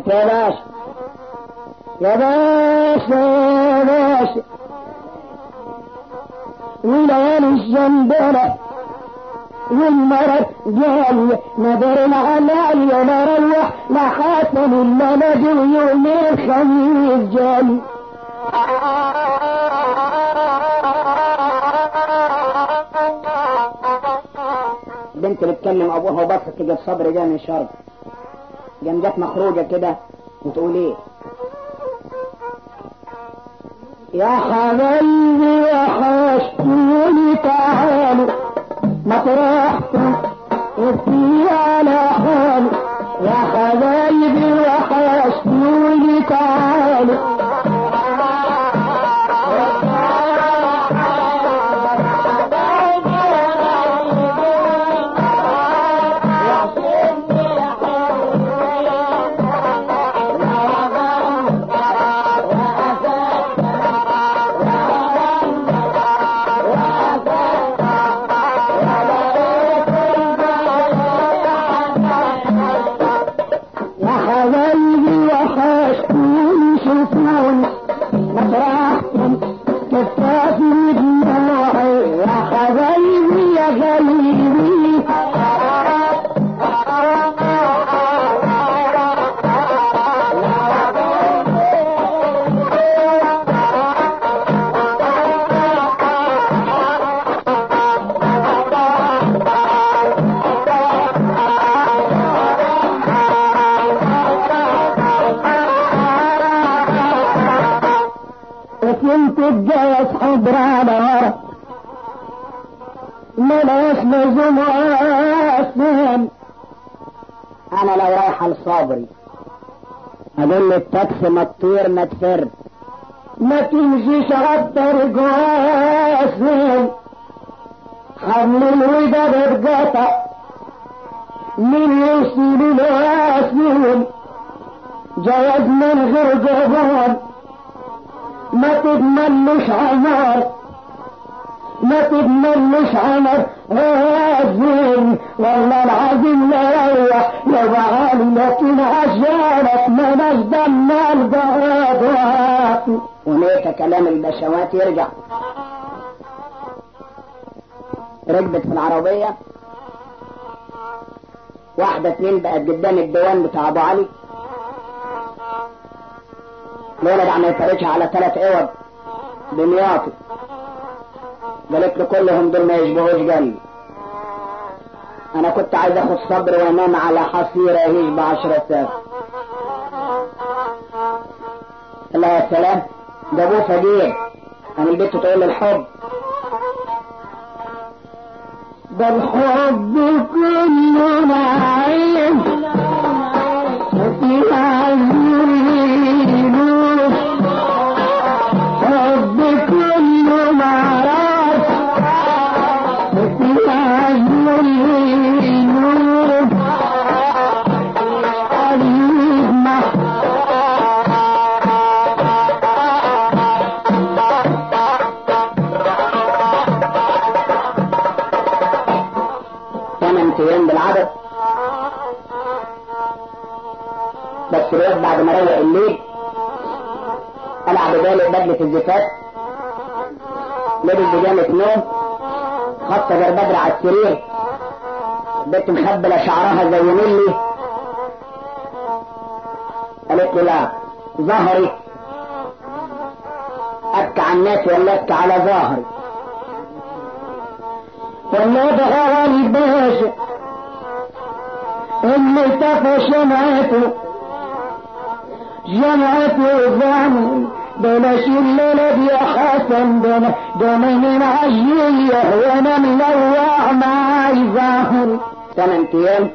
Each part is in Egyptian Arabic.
يا باشا يا باشا يا باشا وليالي الجندرة والمرض جاي نظر العلالي لا روح لا حسن الا نجي يوم الخميس جاي بنت بتكلم ابوها وبصت تجي صبر جاي من شرب قام جت مخروجه كده وتقول ايه يا حبايبي وحشتوني تعالوا مطرحكم وفي على حالي يا حبايبي وحشتوني تعالوا يا حبايبي وحشتوني شوفوني مطرحكم كفافي دموعي يا حبايبي يا غاليبي وكنت اتجوز حضر على ورا ملاش لزوم واسنان انا لو رايح لصابري اقول له التاكسي ما تطير ما تفر ما تمشيش غطر جواسن حبل الوداد اتقطع من يوصل الواسن جواز من غير جبان ما تضمنش عمر ما تضمنش عمر غازين والله العظيم لا يروح يا بعالي لكن عشانك ما نصدم الجواد وليك كلام البشوات يرجع ركبت في العربية واحدة اتنين بقت قدام الديوان بتاع ابو علي الولد عم يفرجها على ثلاث عوض دمياطي قالت له كلهم دول ما يشبهوش قلبي انا كنت عايز اخد صبر وانام على حصيرة يشبه عشرة ساعات قال لها يا سلام ده ابوه فقير انا البنت تقول له الحب ده الحب كله نعيم وفي عيونه حب كله معرف وفي عيونه قريب ما ثمان ايام بالعدد بس الواد بعد ما روق الليل قلع بباله بدلة الزفاف لبس بيجامة نوم خط غير بدر على السرير البنت مخبلة شعرها زي نيلي قالت له لا ظهري ابكى على الناس ولا ابكى على ظهري ولا بغى الباشا اللي طفى شمعته جمعته الظن بلاش الليلة يا حسن ده ده من عجية وانا ملوع معاي ظهر ثمان ايام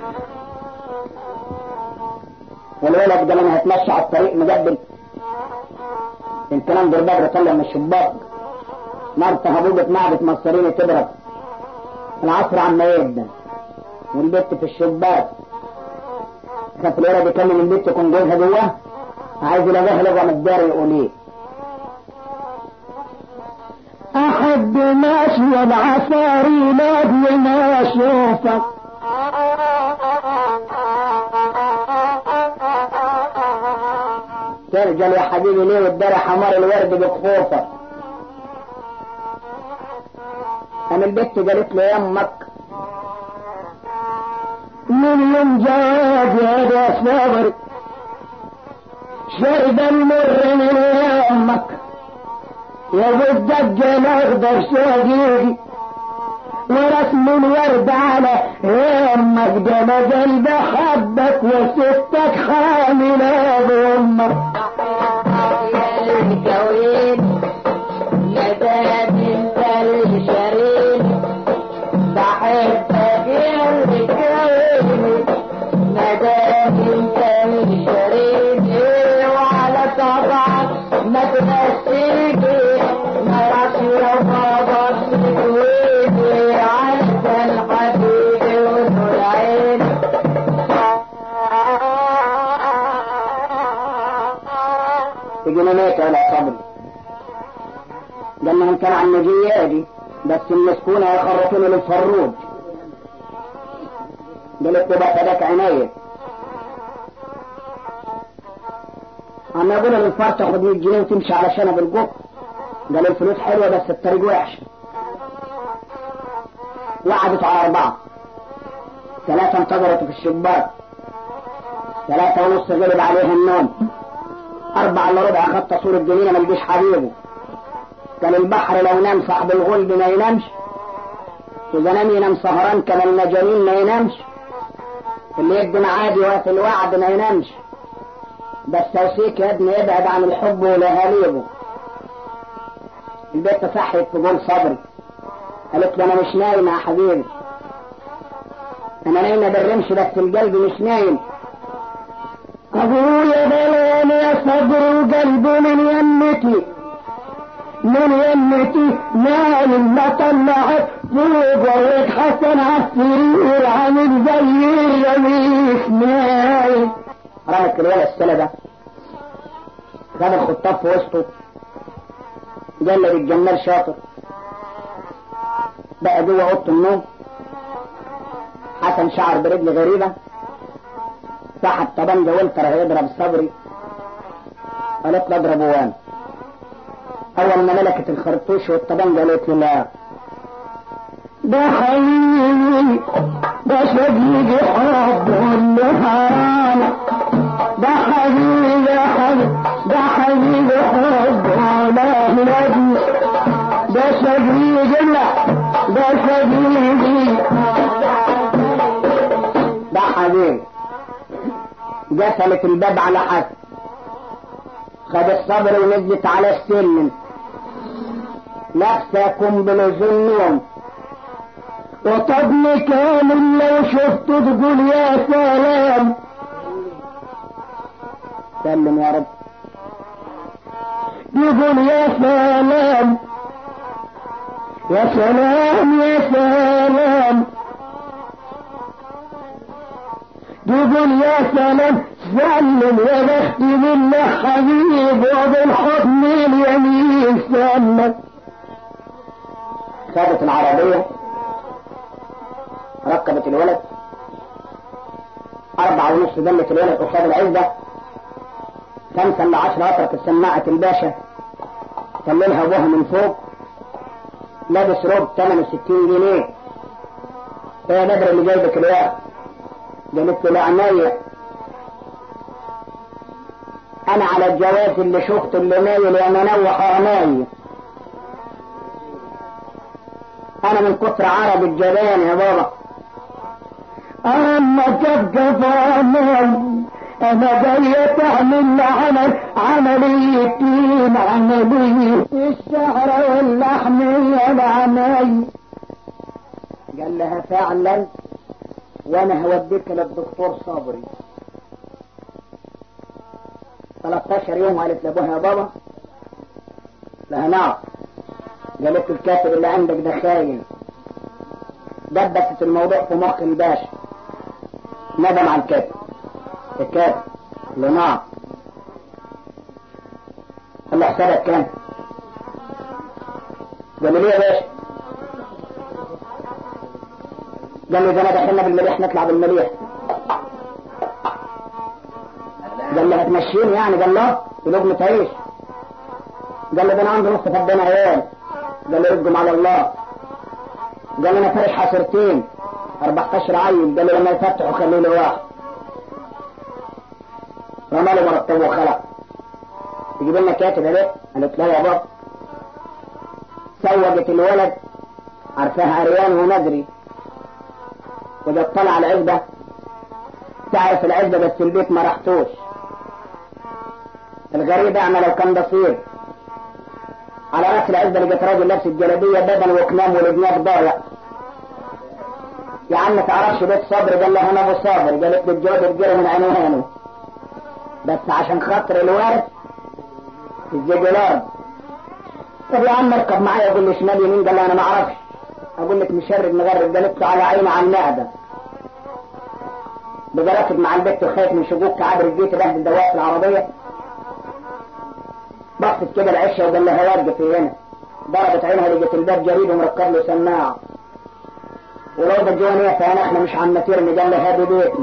والولد قال انا هتمشى على الطريق مجبل يمكن انظر بدر طلع من الشباك مرته هبوبة معدة مصرين تضرب العصر عم يبدا والبت في الشباك كانت الولد يكلم البت يكون جوزها جواه عايز يلاقيها لغة متداري يقول ايه احب ماشي العصاري لا ما اشوفك ترجل يا حبيبي ليه والدرع حمار الورد بخوفك قام البت قالت له يمك من يوم جاد يا ده صبر شرب المر من يمك يا ابو الدجال اخضر شقيقي ورسم الورد على يمك ده ما قلب حبك وستك حاملة بأمك يا الكوين نداد انت الشريف بحبك يا الكوين نداد انت الشريف وعلى طبعك ما تمسك ما راسي وما بصيك ويجي على الحبيب ونور عيني تجي ميت ولا صبر قال لهم كان عن النجية دي بس المسكونة يخرطون للفروج قالت له بقى فداك عناية اما يقول للفار تاخد 100 جنيه وتمشي على شنب القط قال الفلوس حلوة بس الطريق وحش وقعدت على أربعة ثلاثة انتظرت في الشباك ثلاثة ونص غلب عليها النوم أربعة إلا ربع خد تصوير الجنينة ما لقيش حبيبه كان البحر لو نام صاحب الغلب ما ينامش إذا نام ينام سهران كان المجانين ما ينامش اللي يقدم عادي وفي الوعد ما ينامش بس توسيك يا ابني ابعد عن الحب ولهاليبه البيت صحت تقول صبري قالت له انا مش نايمة يا حبيبي انا نايمة بالرمش بس القلب مش نايم ابويا بلاني يا صبر وقلبي من يمتي من يمتي نايم ما طلعت فوق ويتحسن عالسرير عامل زي الرميس نايم رمت الولد السلبة خد الخطاب في وسطه جلد الجمال شاطر بقى جوه اوضه النوم حسن شعر برجل غريبه سحب طبنجه والتر هيضرب صبري قالت له اضربه وانا اول ما ملكت الخرطوش والطبنجه قالت له لا ده حبيبي ده شقيقي حب اللي حرام ده حبيبي ده حبيبي ده حبيبي حب ولا نبي ده شقيقي لا ده شقيقي ده حبيبي قفلت الباب على حد خد الصبر ونزلت على السلم لابسه قنبل النوم وطبني كامل لو شفته تقول يا سلام سلم يا رب يقول يا سلام يا سلام يا سلام يقول يا سلام سلم يا بختي بالله حبيب وبالحضن اليمين سلم خدت العربية ركبت الولد أربعة ونص دمت الولد قصاد العزة خمسة إلا عشرة أطرت السماعة الباشا كلمها أبوها من فوق لابس روب ثمنه ستين جنيه ايه يا بدر اللي جايبك الوقت قالت له لعناية انا على الجواز اللي شفته اللي نايل يا منوح عيني انا من كتر عرب الجبان يا بابا اما تبقى فاهمان انا جاي تعمل عمل عمليتين عملية الشعر واللحمية العماية قال لها فعلا وانا هوديك للدكتور صبري 13 يوم قالت لابوها يا بابا لها نعم قالت الكاتب اللي عندك ده خاين دبست الموضوع في مخ الباشا ندم على الكاتب الكاتب قال له نعم قال له حسابك كام قال له ليه يا باشا قال له اذا ما دخلنا بالمليح نطلع بالمليح قال له هتمشيني يعني قال له بلقمة عيش قال له ده انا عندي نص فدان عيال قال له ارجم على الله قال له انا فارش حصرتين 14 عيل قال له لما يفتحوا خلوا لي واحد رمى له مرتبه وخلق تجيب لنا كاتب ده قالت لا يا بابا سوجت الولد عارفاها عريان ونجري وجت طلع العزبة تعرف العزبة بس البيت ما رحتوش الغريب اعمى لو كان بصير على راس العزبة لقيت راجل لابس الجلابية بدن وكمام والجناب ضايع يا عم تعرفش بيت صبر قال له انا ابو صابر قالت له الجواد الجري من عنوانه بس عشان خاطر الورث الزجلان طب يا عم اركب معايا يقول لي شمال يمين قال لي انا ما اعرفش اقول لك مشرد مغرب قالت له على عيني على المعده بقى راكب مع البت وخايف من شقوق كعبر الجيت بهدل دواء في العربيه بصت كده العشه وقال لها وقف هنا ضربت عينها لقيت الباب جريد ومركب له سماعه ولو ده الجوانية فانا احنا مش عم ترمي قال لها هذه بيتنا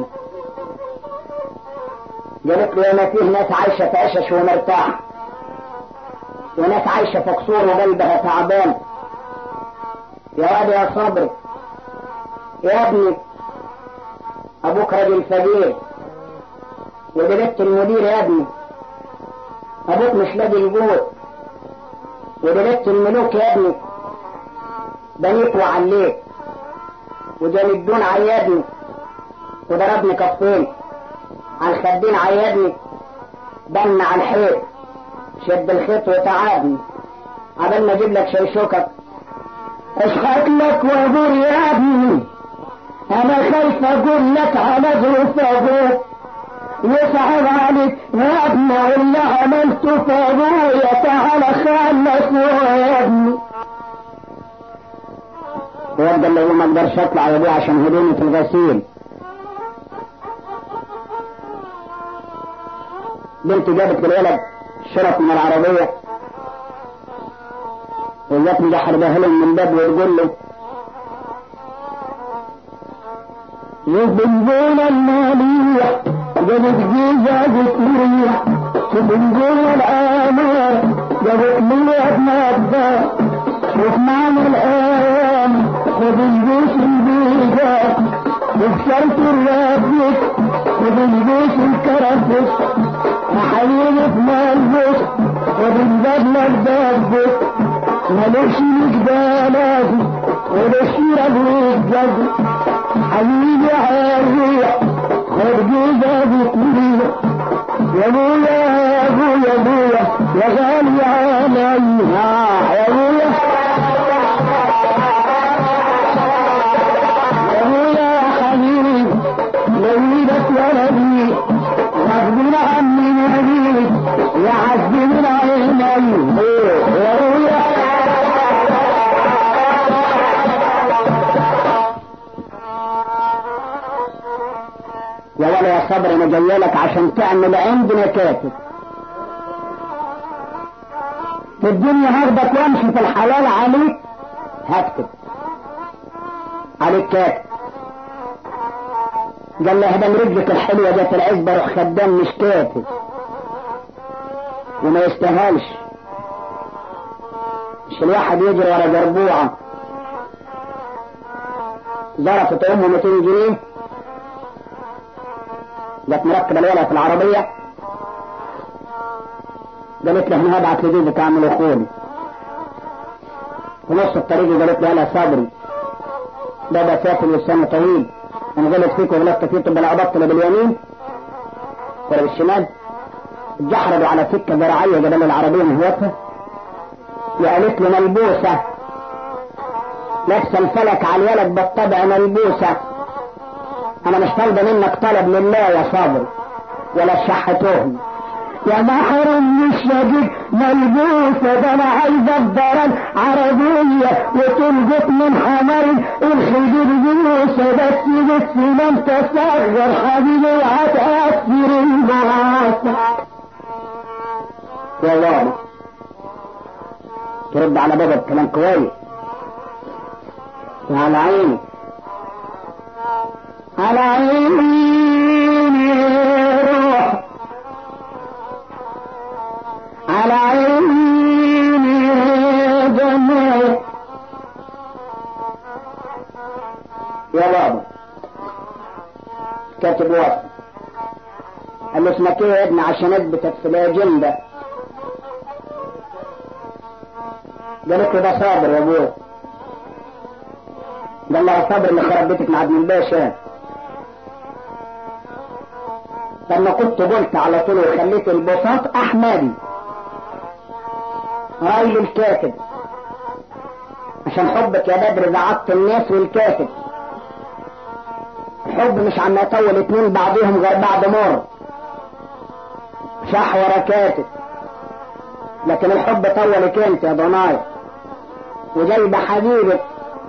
قالت له ما فيه ناس عايشة في عشش ومرتاح وناس عايشة في قصور وقلبها تعبان يا واد يا صبري يا ابني ابوك راجل فقير ودي بنت المدير يا ابني ابوك مش لاقي الجوع ودي بنت الملوك يا ابني بنيت وعليت وجلدون عيادني وضربني كفين على الخدين عيادني بن على الحيط شد الخيط وتعبني عبال ما اجيب لك شيشوكك اشخط لك وابور يا ابني انا خايف اقول لك على ظروف ابوك يصعب عليك يا ابني واللي عملته في ابويا تعال خلص يا ابني الواد اللي هو ما اقدرش اطلع يا ابوي عشان هدومي في الغسيل بنت جابت للولد شرط من العربية وجات مجحر بهلم من باب وتقول له يبنزون المالية جابت جيزة ذكرية تبنزون الآمار جابت لي ابن أبا شوف معنى الآن خذ الجيش البيضاء وبشرط الرابط خذ الجيش الكرفس محيين في مالبس خذ البدلة الدبس ملوش مجدالات ولشيرة بالجد حبيبي عارية خذ جيزة بكرية يا ابويا يا ابويا يا ابويا يا غالي عليها يا ابويا يا ابويا يا حبيبي لويدك ولدي غصب عني نبيك يا عز من عيني يا ابويا يا ولا يا صبر انا جاي لك عشان تعمل عندنا كاتب في الدنيا هاخدك وامشي في الحلال عليك هكتب عليك كاتب قال له هدم رجلك الحلوه جت العزبه روح خدام مش كاتب وما يستاهلش مش الواحد يجري ورا جربوعه ظرفت امه 200 جنيه جت مركبه الولد في العربيه قالت له انا هبعت لجوزك اعمل اخوني في نص الطريق قالت له انا صبري بابا سافر والسنة طويل انا غلط فيك وغلطت فيك بلا ابطل باليمين ولا بالشمال اتجحردوا على سكه زراعيه جبل العربيه مهوتها وقالت له ملبوسه لابسه الفلك على الولد بالطبع ملبوسه انا مش طالبه منك طلب لله يا صابر ولا شحتهم يا محر مش لاقيك ملبوسة ده انا عايزة الضرر عربية وتلقط من حمر الخدود جلوسة بس بس لم تصغر حبيبي هتأثر البعاثة يا بابا ترد على بابا بكلام كويس على عيني على عيني روح كاتب وصف قال له اسمك ايه يا ابني عشان اثبتك في الاجنده قالت له ده صابر يا ابوه قال لها صابر اللي خرب بيتك مع ابن الباشا لما كنت قلت على طول وخليت البساط احمدي راي الكاتب عشان حبك يا بدر زعطت الناس والكاتب الحب مش عم يطول اتنين بعضهم غير بعض مر شح ورا كاتب لكن الحب طولك انت يا ضناي وجايبه حبيبك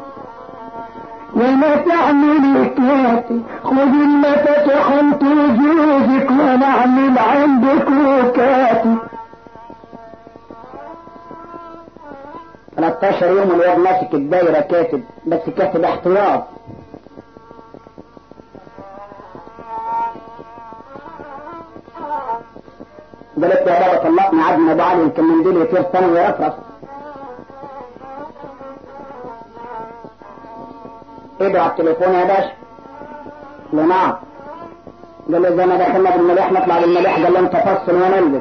وما تعمل كاتي خذ المفتح انت وجوزك ونعمل عندك وكاتي 13 يوم الواد ماسك الدايرة كاتب بس كاتب احتياط قالت يا بابا طلقني عاد من ابو علي يمكن منديل يطير تاني ويرفرف ادعوا على التليفون يا باشا قال له نعم قال له زي ما دخلنا بالمليح نطلع بالمليح قال له انت فصل ونلبس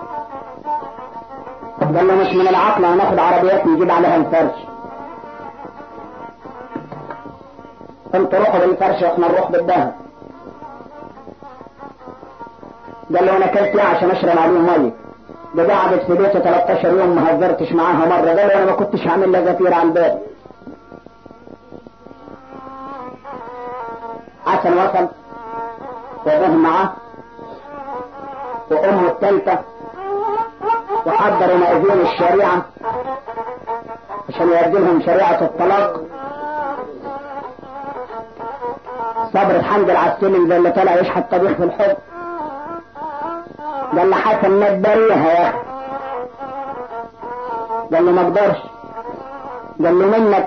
قال له مش من العقل هناخد عربيات نجيب عليها الفرش قلت روحوا بالفرش واحنا نروح بالدهب قال له انا كلت ايه عشان اشرب عليه ميه ده قعدت في بيته 13 يوم ما هزرتش معاها مره قال له انا ما كنتش عامل لها زفير على الباب حسن وصل وابوه معاه وامه الثالثه وحضروا مأذون الشريعة عشان يودي لهم شريعة الطلاق صبر الحمد على السلم زي اللي طلع يشحت طبيخ في الحب قال له حسن ما تبريها يا اخي قال له ما اقدرش قال له منك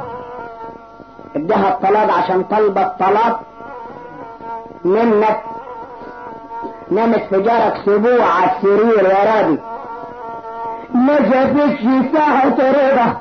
اديها الطلاق عشان طلب الطلاق منك نامت في جارك سبوع على السرير يا راجل ما شافتش ساعة رضا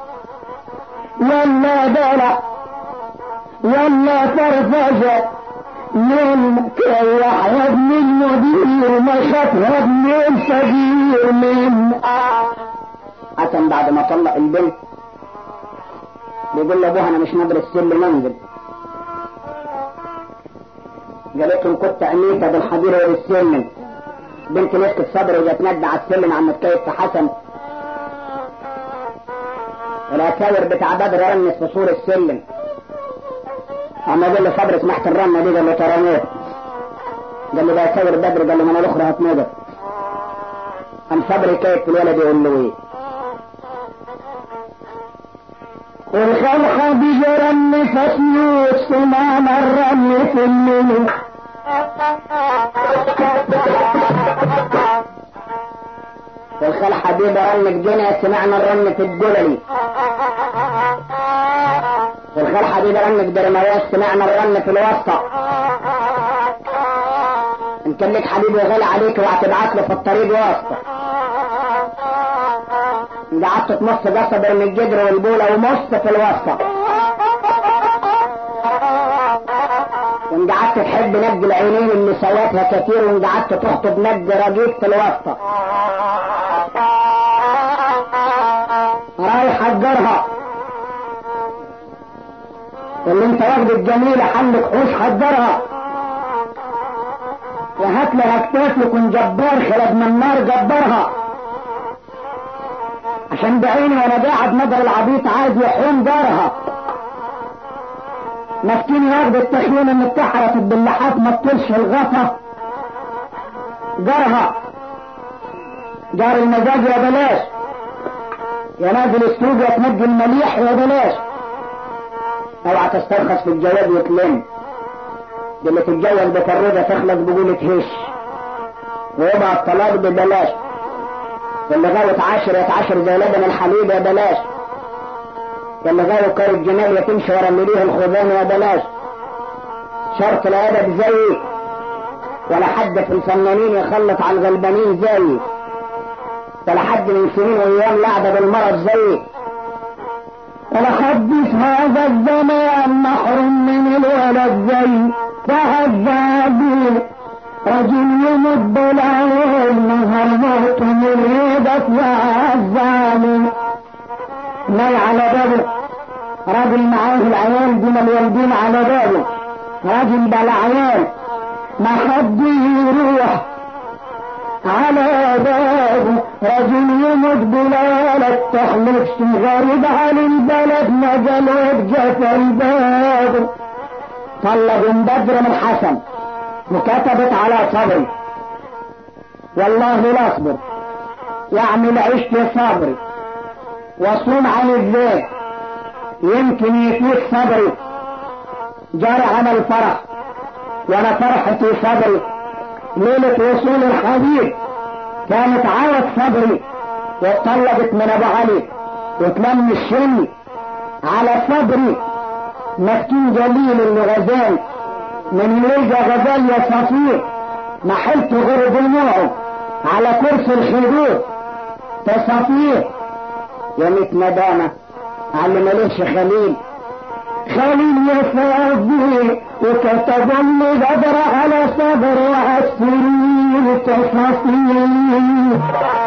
ولا دلع ولا فرفشة منك يا ابن المدير ما شافها ابن الصغير من حسن بعد ما طلق البنت بيقول لابوها انا مش نادر السلم انزل قالت له كنت عميتها بالحضيره والسلم بنت مسكت صدر وجت ند على السلم عم تكيف في حسن الاساور بتاع بدر رنس في سور السلم عم يقول له صبر سمحت الرنه دي قال له ترانيت قال له ده اساور بدر قال له ما انا الاخرى هتنادر قام صبري كيف الولد يقول له ايه والخلقة بجرن فسيوت سمام الرمل في الليل والخال حبيب رن جنى سمعنا الرن في الجللي والخال حبيب رن في درمياس سمعنا الرن في الوسطى ان كان لك حبيب وغالي عليك وهتبعت له في الطريق واسطة ان قعدت تمص جسد من الجدر والبولة ومص في الوسطى وان قعدت تحب نج العينين اللي سواتها كتير وان قعدت تخطب نج رجيك في الوسطى رايح حجرها اللي انت واخد الجميلة حلك حوش حجرها وهات لها اكتاف يكون جبار خلد من النار جبرها عشان بعيني وانا قاعد نظر العبيط عايز يحوم جارها مسكين ياخد التخييم ان اتحرت باللحاف ما تطلش الغطا جارها جار المزاج يا بلاش يا نازل السوق يا تنجي المليح يا بلاش اوعى تسترخص في الجواب وتلم دي اللي تتجوز بفرودة تخلص بقولة هش ويبقى الطلاق ببلاش اللي غاوت عاشر يتعاشر زي لبن الحليب يا بلاش اللي غاوي كار الجمال يتمشي ورا اللي ليه الخزان يا بلاش شرط الادب زيي ولا حد في الفنانين يخلط على الغلبانين زيي ولا حد من سنين وايام لعبه بالمرض زيي ولا حد في هذا الزمان محروم من الولد زي تعذبي رجل يمد العين نهر موت مريدك يا الظالم ناي على بابه راجل معاه العيال دين الوالدين على بابه راجل بلا عيال ما حد يروح على بابه رجل يموت بلالك تحلفش غريب عن البلد نزل واتجفى الباب طلب بدر من حسن وكتبت على صبري والله لا اصبر يعمل عشت صبري واصوم عن الذات يمكن يفيد صبري جاري عمل فرح وانا فرحتي صبري ليلة وصول الحبيب كانت عاوز صبري واتطلبت من ابو علي وتلم الشن على صبري مسكين جليل اللي غزال من يلقى غزال يا صفير ما حلت غير دموعه على كرسي الحدود تصفير يا ميت ندامة على ماليش خليل خليل يا صديق وكتب لي بدر على صبر وعسرين تفاصيل